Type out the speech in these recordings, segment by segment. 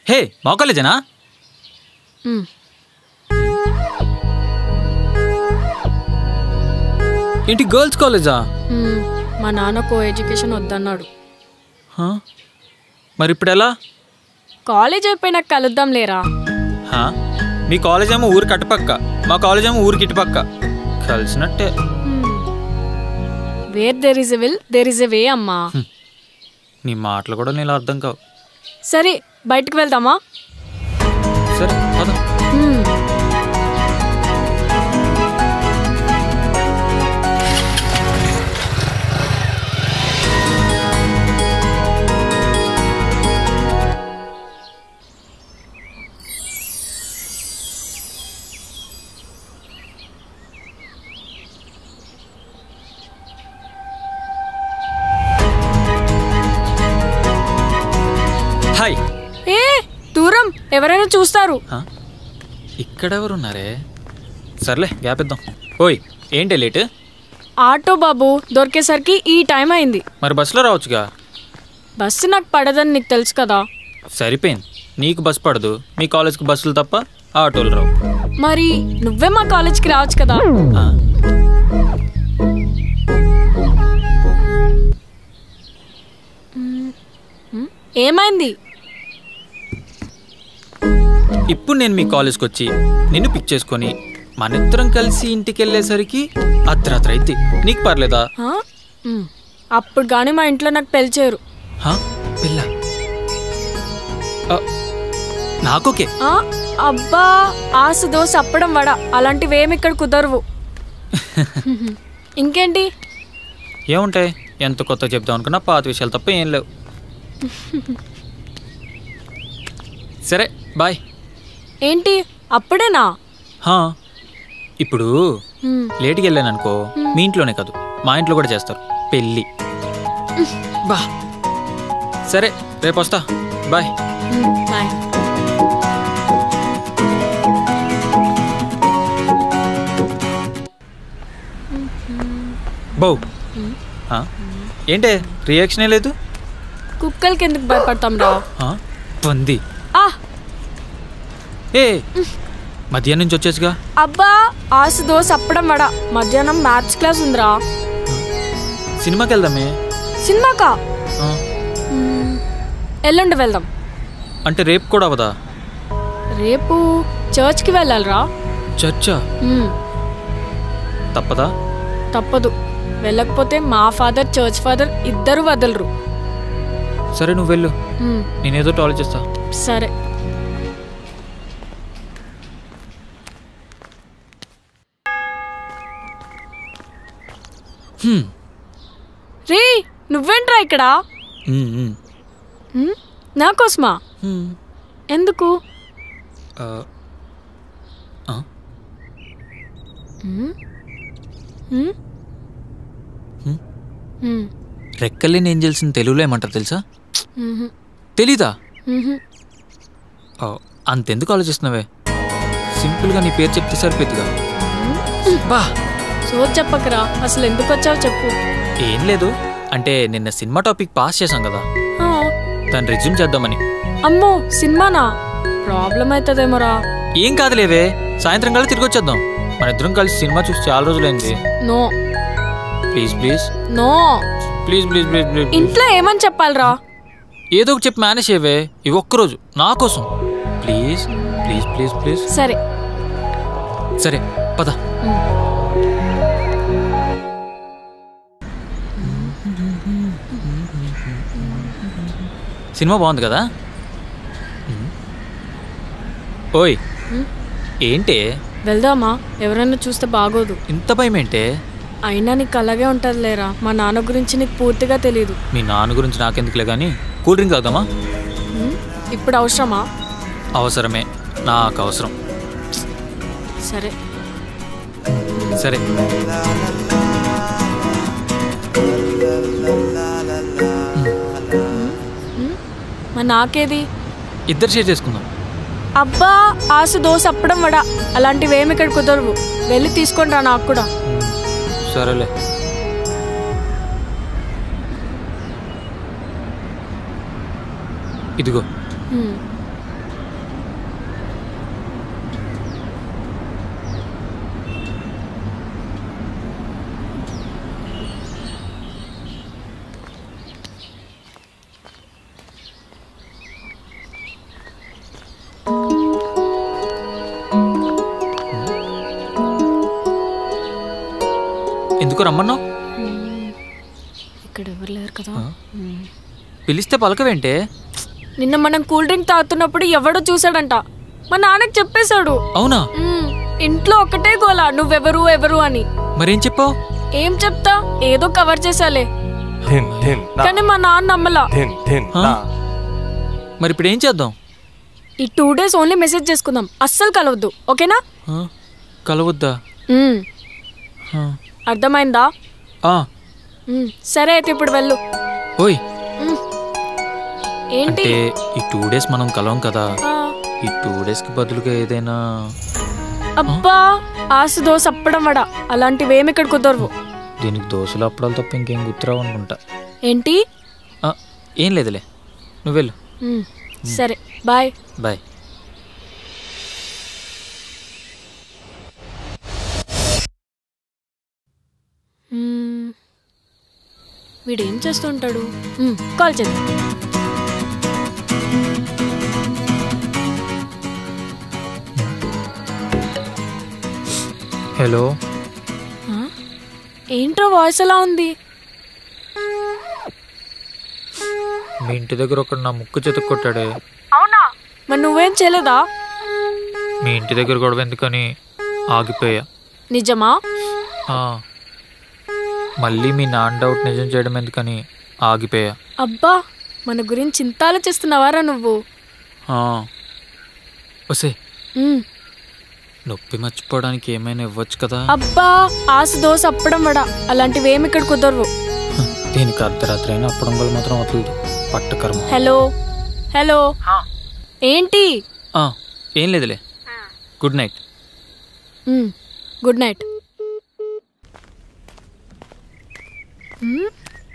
హే మా కాలేజేనా మ్. ఏంటి గర్ల్స్ కాలేజా మ్, మా నాన్న కో ఎడ్యుకేషన్ వద్దన్నాడు హా? మరి ఇప్పుడు ఎలా కాలేజ్ అయిపోయినాక కలుద్దాం లేరా హా? మీ కాలేజ్ ఏమో ఊరు కట్టుపక్క మా కాలేజ్ ఏమో ఊరికి ఇటుపక్క కలిసినట్టే where there is a will there is a way అమ్మా నీ మాటలు కూడా నేను అర్థం కావు సరే బయటకు వెళ్దామా సరే పద మ్. హాయ్ ఏ దూరం ఎవరైనా చూస్తారు హా? ఇక్కడెవరున్నారే సర్లే గ్యాప్ ఇద్దాం ఓయ్ ఏంటి లేట్ ఆటో బాబు దొరికేసరికి ఈ టైం అయింది మరి బస్సులో రావచ్చుగా బస్సు నాకు పడదని నీకు తెలుసు కదా సరిపోయింది నీకు బస్ పడదు మీ కాలేజ్కి బస్సులు తప్ప ఆటోలు రావు మరి నువ్వే మా కాలేజ్కి రావచ్చు కదా ఆ? ఏమైంది ఇప్పుడు నేను మీ కాలేజ్కి వచ్చి నిన్ను పిక్ చేసుకొని మనిద్దరం కలిసి ఇంటికి వెళ్ళేసరికి అర్ధరాత్రి అయితే నీకు పర్లేదా ఆ? మ్. అప్పుడు కానీ మా ఇంట్లో నాకు పెళ్లి చేయరు హా? పిల్ల ఆ, నాకోకే ఆ? అబ్బా ఆశ దోశ అప్పడం వడ అలాంటివి ఏమి ఇక్కడ కుదరవు ఇంకేంటి ఏముంటాయి ఎంత కొత్త చెప్దాం అనుకున్నా పాత విషయాలు తప్ప ఏం లేవు సరే బాయ్ ఏంటి అప్పుడేనా హా ఇప్పుడు మ్. లేట్కి వెళ్ళాను అనుకో మీ ఇంట్లోనే కాదు మా ఇంట్లో కూడా చేస్తారు పెళ్ళి బా సరే రేపు వస్తా బాయ్ మ్. బాయ్ బౌ హా? ఏంటే రియాక్షనే లేదు కుక్కలకి ఎందుకు భయపడతాం రా హా? పంది ఆ ఏ మధ్యాహ్నం నుంచి వచ్చేసిగా అబ్బా ఆశ దోశ అప్పడం వడ మధ్యాహ్నం మ్యాథ్స్ క్లాస్ ఉందిరా సినిమాకి వెళ్దామే సినిమాకా ఆ, మ్. ఎల్లుండి వెళ్దాం అంటే రేపు కూడా అవదా రేపు చర్చ్కి వెళ్ళాలిరా చర్చా మ్. తప్పదా తప్పదు వెళ్ళకపోతే మా ఫాదర్ చర్చ్ ఫాదర్ ఇద్దరు వదలరు సరే నువ్వు వెళ్ళు మ్. నేనేదో ఆలోచిస్తా సరే హ్మ్. రే నువ్వేంట్రా ఇక్కడ ఉమ్, ఉమ్. మ్? నా కోసమా హ్మ్. ఎందుకు ఆ, ఆ, మ్? మ్? హ్మ్. మ్. రెక్కలేని ఏంజల్స్ని తెలుగులో ఏమంటారు తెలుసా మ్హూ. తెలీదా మ్హూ. ఆ, అంతెందుకు ఆలోచిస్తున్నావే సింపుల్గా నీ పేరు చెప్తే సరిపోతుందిగా బా సో చెప్పకరా అసలు ఎందుకు వచ్చావు చెప్పు ఏం లేదు అంటే నిన్న సినిమా టాపిక్ పాస్ చేశాం కదా ఆ, దాన్ని రిజ్యూమ్ చేద్దామని అమ్మో సినిమానా ప్రాబ్లం అవుతుందేమోరా ఏం కాదులేవే సాయంత్రం కల్లా తిరిగి వచ్చేద్దాం మన ఇద్దరం కలిసి సినిమా చూసి చాలా రోజులైంది no please please no please please please please ఇంట్లో ఏమని చెప్పాలిరా ఏదో ఒకటి చెప్పి మేనేజ్ చేయవే ఇవి ఒక్కరోజు నా కోసం ప్లీజ్ ప్లీజ్ ప్లీజ్ ప్లీజ్ సరే సరే పద సినిమా బాగుంది కదా ఓయ్ ఏంటే వెళ్దామా ఎవరైనా చూస్తే బాగోదు ఇంత భయం ఏంటే అయినా నీకు అలాగే ఉంటుంది లేరా మా నాన్న గురించి నీకు పూర్తిగా తెలీదు మీ నాన్న గురించి నాకెందుకులే కానీ కూల్ డ్రింక్ తాగుదామా ఉమ్, ఇప్పుడు అవసరమా అవసరమే నాకు అవసరం సరే సరే మరి నాకేది ఇద్దరు షేర్ చేసుకుందాం అబ్బా ఆసు దోశ అప్పడం వడ అలాంటివి ఏమి ఇక్కడ కుదరవు వెళ్ళి తీసుకొని రా నాకు కూడా సరేలే ఇదిగో ఉమ్, ఎందుకు రమ్మన్నావు ఇక్కడ ఎవరు లేరు కదా పిలిస్తే పలకవేంటే నిన్న మనం కూల్ డ్రింక్ తాగుతున్నప్పుడు ఎవడో చూసాడంట మా నాన్నకి చెప్పేశాడు అవునా మ్మ్. ఇంట్లో ఒకటే గోల నువ్వెవరు ఎవరు అని మరేం చెప్పావు ఏం చెప్తా ఏదో కవర్ చేసాలే Tin, tin, na. కానీ మా నాన్న నమ్మలా Tin, tin, Huh? na. మరి ఇప్పుడు ఏం చేద్దాం ఈ టూ డేస్ ఓన్లీ మెసేజ్ చేసుకుందాం అస్సలు కలవద్దు ఓకేనా ఆ, కలవద్దా మ్మ్. ఆ. అర్థమైందా ఆ, మ్మ్. సరే అయితే ఇప్పుడు వెళ్ళు ఓయ్ మ్మ్. ఏంటి అంటే ఈ టూ డేస్ మనం కలవం కదా ఆ, ఈ టూ డేస్కి బదులుగా ఏదైనా అబ్బా ఆసు దోశ అప్పడం వడ అలాంటివి ఏమి ఇక్కడ కుదరవు దీనికి దోశలు అప్పడాలు తప్ప ఇంకేం గుర్తురావు అనుకుంటా ఏంటి ఆ, ఏం లేదులే నువ్వు వెళ్ళు మ్మ్. సరే బాయ్ బాయ్ మ్మ్. వీడేం చేస్తుంటాడు మ్మ్. కాల్ చేద్దాం హలో ఆ? ఏంట్రా వాయిస్ ఎలా ఉంది మీ ఇంటి దగ్గర ఒకడు నా ముక్కు చెతుకు కొట్టాడే అవునా మరి నువ్వేం చేయలేదా మీ ఇంటి దగ్గర గొడవ ఎందుకని ఆగిపోయా నిజమా ఆ, మళ్ళీ మీ నాన్న డౌట్ నిజం చేయడం ఎందుకని ఆగిపోయా అబ్బా మన గురించి ఇంత ఆలోచిస్తున్నావారా నువ్వు ఆ. ఒసే మ్మ్. నొప్పి మర్చిపోవడానికి ఏమైనా ఇవ్వచ్చు కదా అబ్బా ఆశ దోశ అప్పడం వడ అలాంటివి ఏమి ఇక్కడ కుదరవు హ, దీనికి అర్ధరాత్రి అయినా అప్పడం వల్ల మాత్రం వదలదు పట్టకర్మ హలో హలో ఏంటి ఆ, ఏం లేదులే good night hmm. Good night hmm.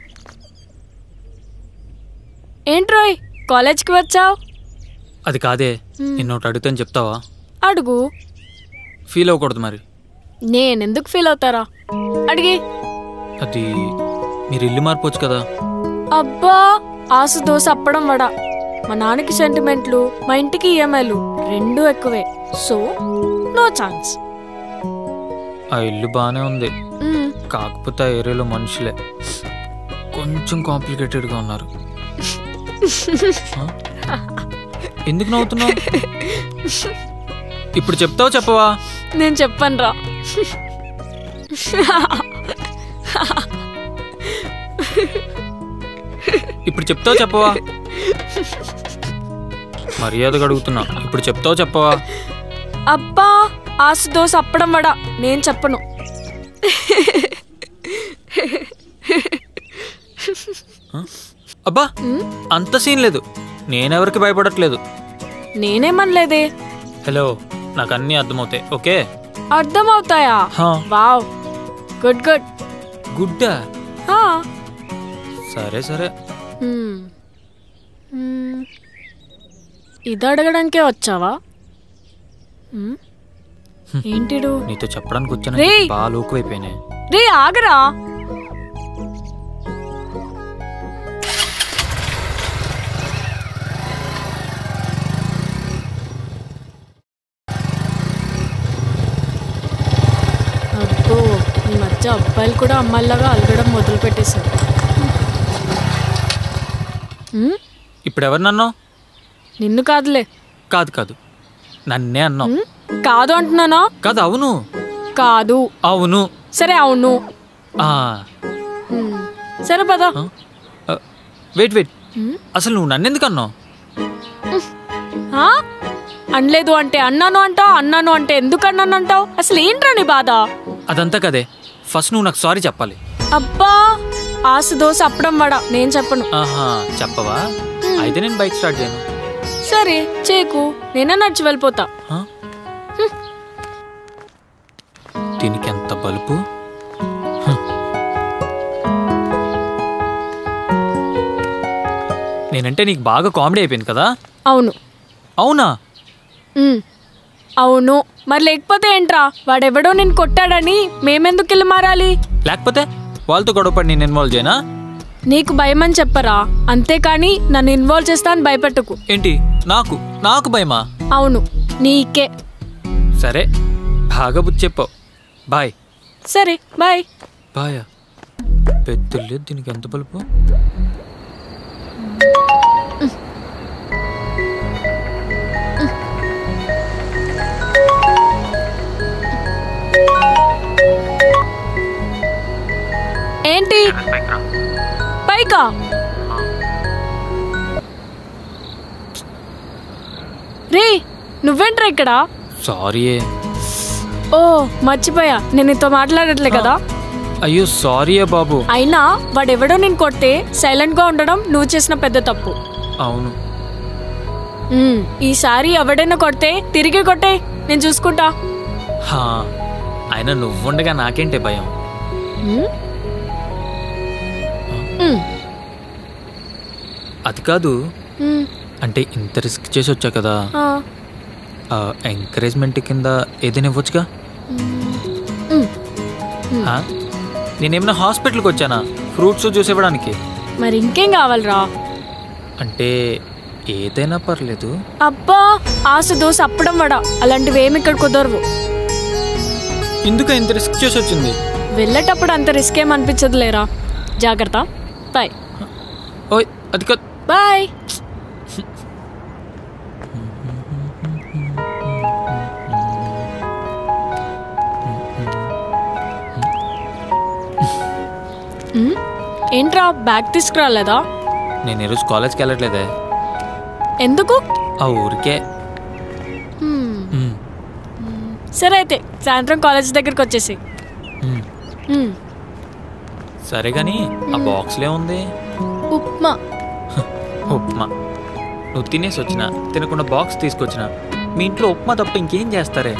ఏంట్రోయ్ కాలేజ్కి వచ్చావు అది కాదే మ్. నిన్నోటి అడుగుతాను చెప్తావా అడుగు ఫీల్ అవ్వకూడదు మరి నేనెందుకు ఫీల్ అవుతారా అడిగి అది మీరు ఇల్లు మారిపోవచ్చు కదా అబ్బా ఆశ దోశ అప్పడం వడ మా నాన్నకి సెంటిమెంట్లు మా ఇంటికి ఈఎంఐలు రెండూ ఎక్కువే సో నో ఛాన్స్ ఆ ఇల్లు బాగానే ఉంది కాకపోతే ఆ ఏరియాలో మనుషులే కొంచెం కాంప్లికేటెడ్గా ఉన్నారు ఆ? ఎందుకు నవ్వుతున్నావు ఇప్పుడు చెప్తావు చెప్పవా నేను చెప్పను రా ఇప్పుడు చెప్తావు చెప్పవా మర్యాదగా అడుగుతున్నా ఇప్పుడు చెప్తావు చెప్పవా అబ్బా ఆశ దోశ అప్పడం వడ నేను చెప్పను అబ్బా మ్? అంత సీన్ లేదు నేనెవరికి భయపడట్లేదు నేనేమనలేదే హలో నాకు అన్నీ అర్థమవుతాయి ఓకే అర్థమవుతాయా హా, వావ్ గుడ్ గుడ్ గుడ్డా హా. సరే సరే హ్మ్. హ్మ్. ఇది అడగడానికే వచ్చావా హ్మ్? ఏంటిడు నీతో చెప్పడానికి వచ్చాను రేయ్! బాగా లోకువైపోయినాయి రే ఆగరా అబ్బో ఈ మధ్య అబ్బాయిలు కూడా అమ్మాయిలాగా అలగడం మొదలు పెట్టేశారు హ్మ్? ఇప్పుడు ఎవరు నన్నావు నిన్ను కాదులే కాదు కాదు నన్నే అన్నావు హ్మ్? కాదు అంటున్నానా కాదు అవును కాదు అవును సరే అవును ఆ, హ్మ్. సరే పదా ఆ, ఆ, వెయిట్ వెయిట్ హ్మ్? అసలు నువ్వు నన్నెందుకు అన్నావు ఆ? అనలేదు అంటే అన్నాను అంటావు అన్నాను అంటే ఎందుకు అన్నాను అంటావు అసలు ఏంట్రా నీ బాధ అదంతా కదే ఫస్ట్ నువ్వు నాకు సారీ చెప్పాలి అబ్బా ఆశ దోశ అప్పడం వడ నేను చెప్పను ఆహా చెప్పవా అయితే నేను బైక్ స్టార్ట్ చేయను సరే చేకు నేనే నడిచి వెళ్ళిపోతా ఆ? దీనికి ఎంత బలుపు హ. నేనంటే నీకు బాగా కామెడీ అయిపోయింది కదా అవును అవునా ఉమ్. అవును మరి లేకపోతే ఏంట్రా వాడెవడో నేను కొట్టాడని మేమెందుకు ఇల్లు మారాలి లేకపోతే వాళ్ళతో గొడవపడి నేను ఇన్వాల్వ్ చేయనా నీకు భయమని చెప్పరా అంతేకాని నన్ను ఇన్వాల్వ్ చేస్తా అని భయపెట్టకు ఏంటి నాకు నాకు భయమా అవును నీకే సరే బాగా బుద్ధి చెప్పావు బాయ్ సరే బాయ్ బాయా పెద్దలేదు దీనికి ఎంత బలుపు ఏంటి పైకా రే నువ్వేంట్రా ఇక్కడ సారీ ఓ మర్చిపోయా నేను నీతో మాట్లాడట్లే కదా అయ్యో సారీ బాబు అయినా వాడెవడో నేను కొడితే సైలెంట్ గా ఉండడం నువ్వు చేసిన పెద్ద తప్పు అవును ఉమ్, ఈసారి ఎవడైనా కొడితే తిరిగి కొట్టే నేను చూసుకుంటా హా అయినా నువ్వుండగా నాకేంటే భయం ఉమ్? ఉమ్, అది కాదు ఉమ్, అంటే ఇంత రిస్క్ చేసి వచ్చా కదా ఆ, ఎంకరేజ్మెంట్ కింద ఏదైనా ఇవ్వచ్చుగా ఉమ్. హా? నేనేమైనా హాస్పిటల్కి వచ్చానా ఫ్రూట్స్ జ్యూస్ ఇవ్వడానికి మరి ఇంకేం కావాలరా అంటే ఏదైనా పర్లేదు అబ్బా ఆశ దోశ అప్పడం వడ అలాంటివి ఏమి ఇక్కడ కుదరవు ఎందుకు ఇంత రిస్క్ చేసి వచ్చింది వెళ్ళేటప్పుడు అంత రిస్క్ ఏం అనిపించదు లేరా జాగ్రత్త బాయ్ ఓయ్ అది కాదు బాయ్ ఉమ్, ఏంట్రా బ్యాగ్ తీసుకురాలేదా నేను ఈరోజు కాలేజ్కి వెళ్ళట్లేదే ఎందుకు ఆ ఊరికే హ్మ్, ఉమ్, సరే అయితే సాయంత్రం కాలేజ్ దగ్గరికి వచ్చేసి ఉమ్. హ్మ్, సరే కానీ ఆ బాక్స్లో ఉంది ఉప్మా ఉప్మా నువ్వు తినేసి వచ్చిన తినకుండా బాక్స్ తీసుకొచ్చిన మీ ఇంట్లో ఉప్మా తప్ప ఇంకేం చేస్తారే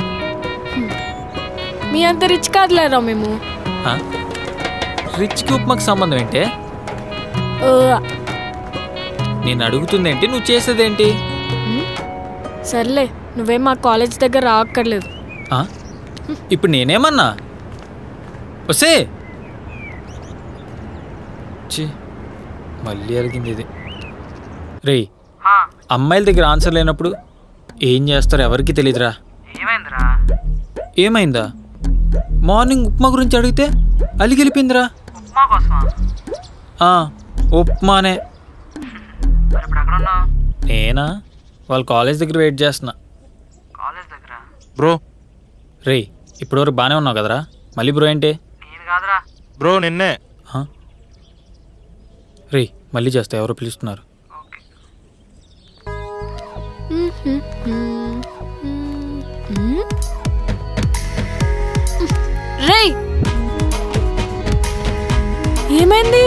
మీ అంత రిచ్ కాదులేరా మేము ఆ? రిచ్కి ఉప్మాకి సంబంధం ఏంటే ఓ, నేను అడుగుతుందేంటి నువ్వు చేసేదేంటి ఉమ్, సర్లే నువ్వేం మా కాలేజ్ దగ్గర రాక్కర్లేదు ఆ? ఇప్పుడు నేనేమన్నా వసే ఛీ మళ్ళీ అడిగింది ఇది రేయ్ అమ్మాయిల దగ్గర ఆన్సర్ లేనప్పుడు ఏం చేస్తారో ఎవరికి తెలియదురా ఏమైందిరా ఏమైందా మార్నింగ్ ఉప్మా గురించి అడిగితే అలిగిలిపిందిరా ఉప్మా కోసమా ఆ, ఉప్మానే మరి ఇప్పుడు ఎక్కడ ఉన్నావు నేనా వాళ్ళ కాలేజ్ దగ్గర వెయిట్ చేస్తున్నా కాలేజ్ దగ్గర బ్రో రేయ్ ఇప్పటివరకు బాగానే ఉన్నావు కదరా మళ్ళీ బ్రో ఏంటి నేను కాదురా బ్రో నిన్నే ఆ? రేయ్ మళ్ళీ చేస్తా ఎవరో పిలుస్తున్నారు ఓకే రేయ్ ఏమైంది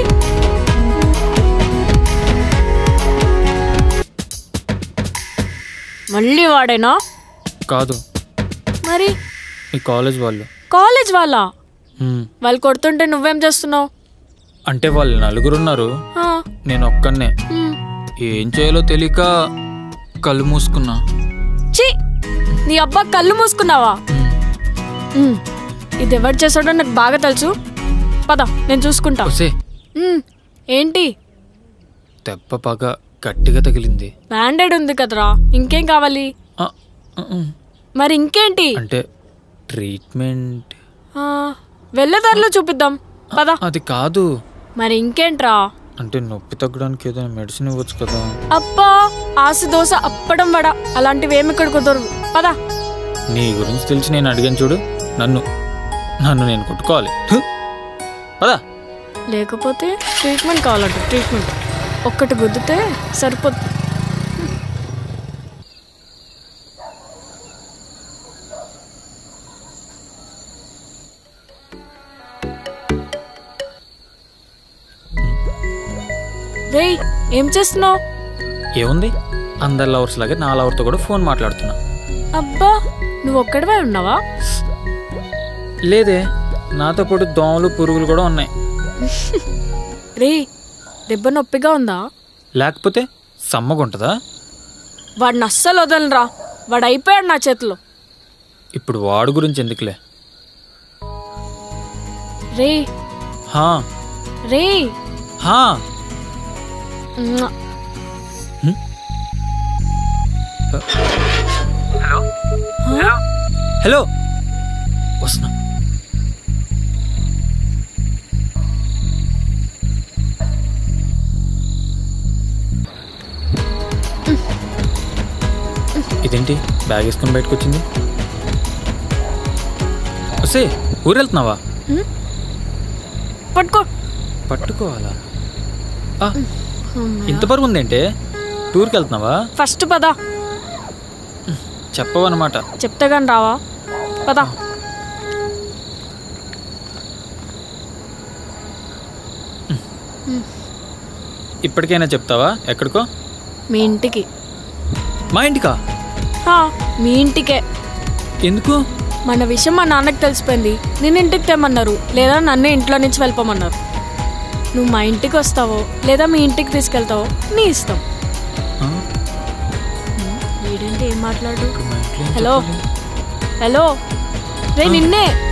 మళ్ళీ వాడేనా కాదు మరి ఈ కాలేజ్ వాళ్ళు కాలేజ్ వాళ్ళ హ్మ్. వాళ్ళు కొడుతుంటే నువ్వేం చేస్తున్నావు అంటే వాళ్ళు నలుగురు ఉన్నారు నేను ఒక్కనే ఏం చేయాలో తెలియక కళ్ళు మూసుకున్నా చి నీ అబ్బా కళ్ళు మూసుకున్నావా హ్మ్. ఉమ్, ఇది ఎవరు చేసాడో నాకు బాగా తెలుసు పద నేను చూసుకుంటా ఒసే ఉమ్, ఏంటి దెబ్బ బాగా గట్టిగా తగిలింది బ్యాండెడ్ ఉంది కదరా ఇంకేం కావాలి ఆ, ఆ, ఆ. మరి ఇంకేంటి అంటే ట్రీట్మెంట్ ఆ, వెళ్ళే దారిలో చూపిద్దాం పద అది కాదు మరి ఇంకేంట్రా అంటే నొప్పి తగ్గడానికి ఏదైనా మెడిసిన్ ఇవ్వచ్చు కదా అబ్బా ఆశ దోశ అప్పడం వడ అలాంటివి ఏమి ఇక్కడ కుదరవు పద నీ గురించి తెలిసి నేను అడిగాను చూడు నన్ను నన్ను నేను కొట్టుకోవాలి థు. పదా లేకపోతే ట్రీట్మెంట్ కావాలంట ట్రీట్మెంట్ ఒక్కటి గుద్దితే సరిపోతుంది రేయ్ ఏం చేస్తున్నావు ఏముంది అందరి లవర్స్ లాగా నా లవర్తో కూడా ఫోన్ మాట్లాడుతున్నా అబ్బా నువ్వు ఒక్కడివే ఉన్నావా లేదే నాతో పాటు దోమలు పురుగులు కూడా ఉన్నాయి రే దెబ్బ నొప్పిగా ఉందా లేకపోతే సమ్మగుంటుందా వాడిని అస్సలు వదలరా వాడు అయిపోయాడు నా చేతిలో ఇప్పుడు వాడు గురించి ఎందుకులే రే హా రే హా మ్మ్. హలో హ? హలో వస్తున్నా ఇదేంటి బ్యాగ్ వేసుకొని బయటకు వచ్చింది వస్తే ఊరు వెళ్తున్నావా పట్టుకో పట్టుకోవాలా ఆ, ఇంత బరువు ఉందేంటే టూర్కి వెళ్తున్నావా ఫస్ట్ పద చెప్పవన్నమాట చెప్తే కానీ రావా పద ఇప్పటికైనా చెప్తావా ఎక్కడికో మీ ఇంటికి మా ఇంటికా హా, మీ ఇంటికే ఎందుకు మన విషయం మా నాన్నకి తెలిసిపోయింది నేను ఇంటికి తెమ్మన్నారు లేదా నన్ను ఇంట్లో నుంచి వెళ్ళిపోమన్నారు నువ్వు మా ఇంటికి వస్తావో లేదా మీ ఇంటికి తీసుకెళ్తావో నీ ఇష్టం ఆ, వీడేంటి ఏం మాట్లాడు ఇప్పుడు మా ఇంట్లో ఏం హలో చెప్పాలి? హలో రే నిన్నే